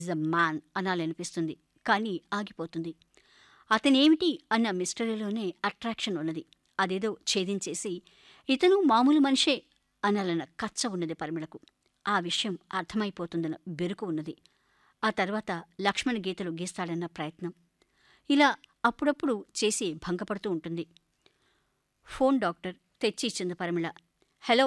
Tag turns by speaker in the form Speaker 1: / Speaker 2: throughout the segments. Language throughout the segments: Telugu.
Speaker 1: ఇస్ అ మ్యాన్ అనాలనిపిస్తుంది కానీ ఆగిపోతుంది అతనేమిటి అన్న మిస్టరీలోనే అట్రాక్షన్ ఉన్నది అదేదో ఛేదించేసి ఇతను మామూలు మనిషే అనాలన్న కచ్చ ఉన్నది పరిమళకు ఆ విషయం అర్థమైపోతుందన్న బెరుకు ఉన్నది ఆ తర్వాత లక్ష్మణ్ గీతలు గీస్తాడన్న ప్రయత్నం ఇలా అప్పుడప్పుడు చేసి భంగపడుతూ ఉంటుంది ఫోన్ డాక్టర్ తెచ్చి ఇచ్చింది పరిమళ హలో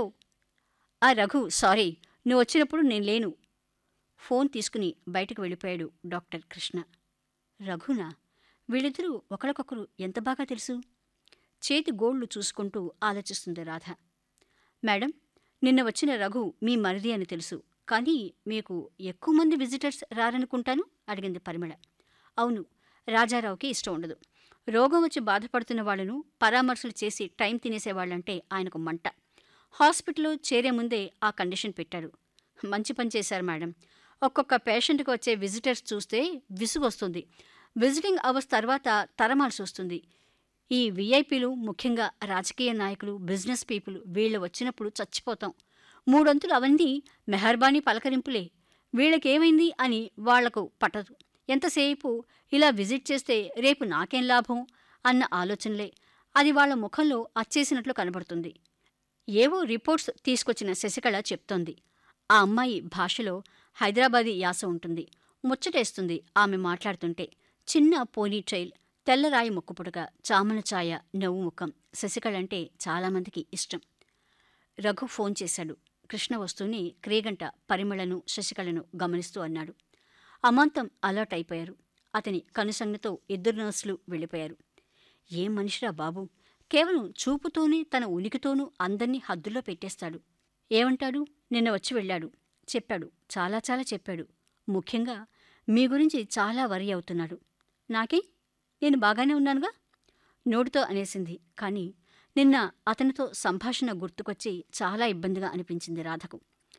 Speaker 1: ఆ రఘు సారీ నువ్వు వచ్చినప్పుడు నేను లేను ఫోన్ తీసుకుని బయటకు వెళ్ళిపోయాడు డాక్టర్ కృష్ణ రఘునా వీళ్ళిద్దరూ ఒకరికొకరు ఎంత బాగా తెలుసు చేతి గోళ్లు చూసుకుంటూ ఆలోచిస్తుంది రాధ మేడం నిన్న వచ్చిన రఘు మీ మరిది అని తెలుసు కానీ మీకు ఎక్కువ మంది విజిటర్స్ రారనుకుంటాను అడిగింది పరిమళ అవును రాజారావుకి ఇష్టం ఉండదు రోగం వచ్చి బాధపడుతున్న వాళ్ళను పరామర్శలు చేసి టైం తినేసేవాళ్ళంటే ఆయనకు మంట హాస్పిటల్లో చేరే ముందే ఆ కండిషన్ పెట్టారు మంచి పని చేశారు మేడం ఒక్కొక్క పేషెంట్కి వచ్చే విజిటర్స్ చూస్తే విసుగొస్తుంది విజిటింగ్ అవర్స్ తర్వాత తరమాల్సి వస్తుంది ఈ విఐపీలు ముఖ్యంగా రాజకీయ నాయకులు బిజినెస్ పీపుల్ వీళ్ళు వచ్చినప్పుడు చచ్చిపోతాం మూడొంతులు అవన్నీ మెహర్బానీ పలకరింపులే వీళ్ళకేమైంది అని వాళ్లకు పట్టదు ఎంతసేపు ఇలా విజిట్ చేస్తే రేపు నాకేం లాభం అన్న ఆలోచనలే అది వాళ్ళ ముఖంలో అచ్చేసినట్లు కనబడుతుంది ఏవో రిపోర్ట్స్ తీసుకొచ్చిన శశికళ చెప్తోంది ఆ అమ్మాయి భాషలో హైదరాబాదీ యాస ఉంటుంది ముచ్చటేస్తుంది ఆమె మాట్లాడుతుంటే చిన్న పోనీ ట్రైల్ తెల్లరాయి ముక్కుపుడక చామన ఛాయ నవ్వు ముఖం శశికళంటే చాలామందికి ఇష్టం రఘు ఫోన్ చేశాడు కృష్ణ వస్తూనే క్రేగంట పరిమళను శశికళను గమనిస్తూ అన్నాడు అమాంతం అలర్ట్ అయిపోయారు అతని కనుసంగతో ఇద్దరు నర్సులు వెళ్ళిపోయారు ఏం మనిషిరా బాబు కేవలం చూపుతోనే తన ఉనికితోనూ అందర్నీ హద్దుల్లో పెట్టేస్తాడు ఏమంటాడు నిన్న వచ్చి వెళ్ళాడు చెప్పాడు చాలా చాలా చెప్పాడు ముఖ్యంగా మీ గురించి చాలా వరి అవుతున్నాడు నాకే నేను బాగానే ఉన్నానుగా నోటితో అనేసింది కానీ నిన్న అతనితో సంభాషణ గుర్తుకొచ్చి చాలా ఇబ్బందిగా అనిపించింది రాధకు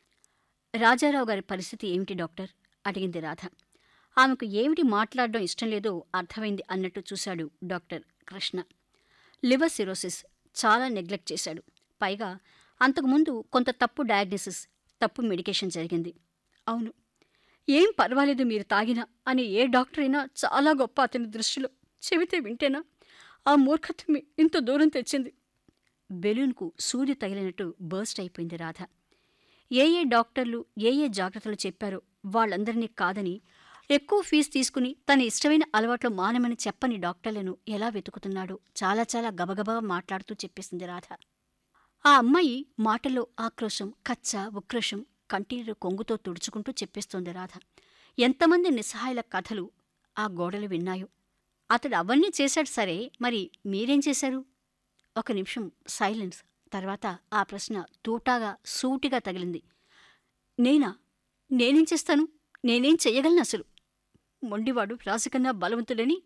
Speaker 1: రాజారావు గారి పరిస్థితి ఏమిటి డాక్టర్ అడిగింది రాధ ఆమెకు ఏమిటి మాట్లాడడం ఇష్టం లేదో అర్థమైంది అన్నట్టు చూశాడు డాక్టర్ కృష్ణ లివర్ సిరోసిస్ చాలా నెగ్లెక్ట్ చేశాడు పైగా అంతకుముందు కొంత తప్పు డయాగ్నోసిస్ తప్పు మెడికేషన్ జరిగింది అవును ఏం పర్వాలేదు మీరు తాగినా అని ఏ డాక్టర్ అయినా చాలా గొప్ప అతని దృష్టిలో చెబితే వింటేనా ఆ మూర్ఖత్వమే ఇంత దూరం తెచ్చింది బెలూన్కు సూది తగిలినట్టు బర్స్ట్ అయిపోయింది రాధ ఏ ఏ డాక్టర్లు ఏ ఏ జాగ్రత్తలు చెప్పారో వాళ్ళందరినీ కాదని ఎక్కువ ఫీజు తీసుకుని తన ఇష్టమైన అలవాట్లు మానమని చెప్పని డాక్టర్లను ఎలా వెతుకుతున్నాడో చాలా చాలా గబగబా మాట్లాడుతూ చెప్పేసింది రాధ ఆ అమ్మాయి మాటల్లో ఆక్రోశం కచ్చ ఉక్రోషం కంటీరు కొంగుతో తుడుచుకుంటూ చెప్పేస్తోంది రాధ ఎంతమంది నిస్సహాయుల కథలు ఆ గోడలు విన్నాయో అతడు అవన్నీ చేశాడు సరే మరి మీరేం చేశారు ఒక నిమిషం సైలెన్స్ తర్వాత ఆ ప్రశ్న తూటాగా సూటిగా తగిలింది నేనా నేనేం చేస్తాను నేనేం చెయ్యగలను అసలు మొండివాడు రాజకన్నా బలవంతుడని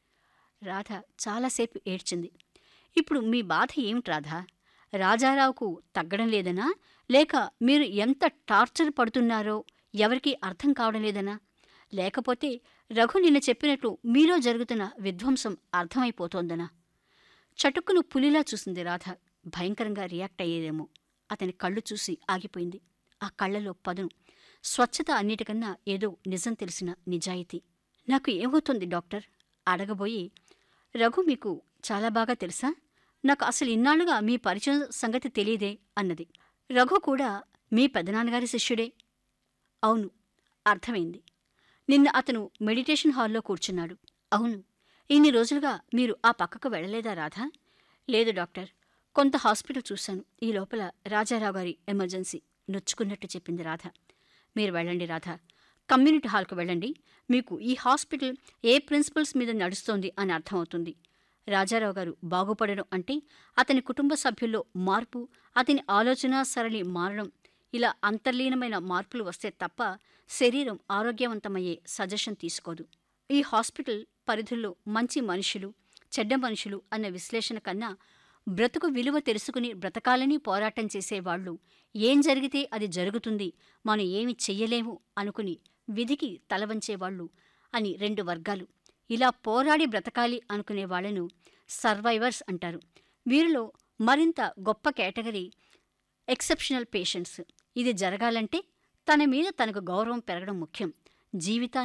Speaker 1: రాధ చాలాసేపు ఏడ్చింది ఇప్పుడు మీ బాధ ఏమిటి రాధా రాజారావుకు తగ్గడం లేదనా లేక మీరు ఎంత టార్చర్ పడుతున్నారో ఎవరికీ అర్థం కావడం లేదనా లేకపోతే రఘు నిన్న చెప్పినట్లు మీలో జరుగుతున్న విధ్వంసం అర్థమైపోతోందనా చటుక్కును పులిలా చూసింది రాధ భయంకరంగా రియాక్ట్ అయ్యేదేమో అతని కళ్ళు చూసి ఆగిపోయింది ఆ కళ్ళలో పదును స్వచ్ఛత అన్నిటికన్నా ఏదో నిజం తెలిసిన నిజాయితీ నాకు ఏమవుతుంది డాక్టర్ అడగబోయి రఘు మీకు చాలా బాగా తెలుసా నాకు అసలు ఇన్నాళ్లుగా మీ పరిచయం సంగతి తెలియదే అన్నది రఘు కూడా మీ పెదనాన్నగారి శిష్యుడే అవును అర్థమైంది నిన్న అతను మెడిటేషన్ హాల్లో కూర్చున్నాడు అవును ఇన్ని రోజులుగా మీరు ఆ పక్కకు వెళ్ళలేదా రాధా లేదు డాక్టర్ కొంత హాస్పిటల్ చూశాను ఈ లోపల రాజారావు గారి ఎమర్జెన్సీ నొచ్చుకున్నట్టు చెప్పింది రాధ మీరు వెళ్ళండి రాధ కమ్యూనిటీ హాల్కు వెళ్ళండి మీకు ఈ హాస్పిటల్ ఏ ప్రిన్సిపల్స్ మీద నడుస్తోంది అని అర్థమవుతుంది రాజారావు గారు బాగుపడడం అంటే అతని కుటుంబ సభ్యుల్లో మార్పు అతని ఆలోచన సరళి మారడం ఇలా అంతర్లీనమైన మార్పులు వస్తే తప్ప శరీరం ఆరోగ్యవంతమయ్యే సజెషన్ తీసుకోదు ఈ హాస్పిటల్ పరిధుల్లో మంచి మనుషులు చెడ్డ మనుషులు అన్న విశ్లేషణ కన్నా బ్రతుకు విలువ తెలుసుకుని బ్రతకాలని పోరాటం చేసేవాళ్లు ఏం జరిగితే అది జరుగుతుంది మనం ఏమి చెయ్యలేము అనుకుని విధికి తలవంచేవాళ్లు అని రెండు వర్గాలు ఇలా పోరాడి బ్రతకాలి అనుకునే వాళ్లను సర్వైవర్స్ అంటారు వీరిలో మరింత గొప్ప కేటగిరీ ఎక్సెప్షనల్ పేషెంట్స్ ఇది జరగాలంటే తన మీద తనకు గౌరవం పెరగడం ముఖ్యం జీవితాన్ని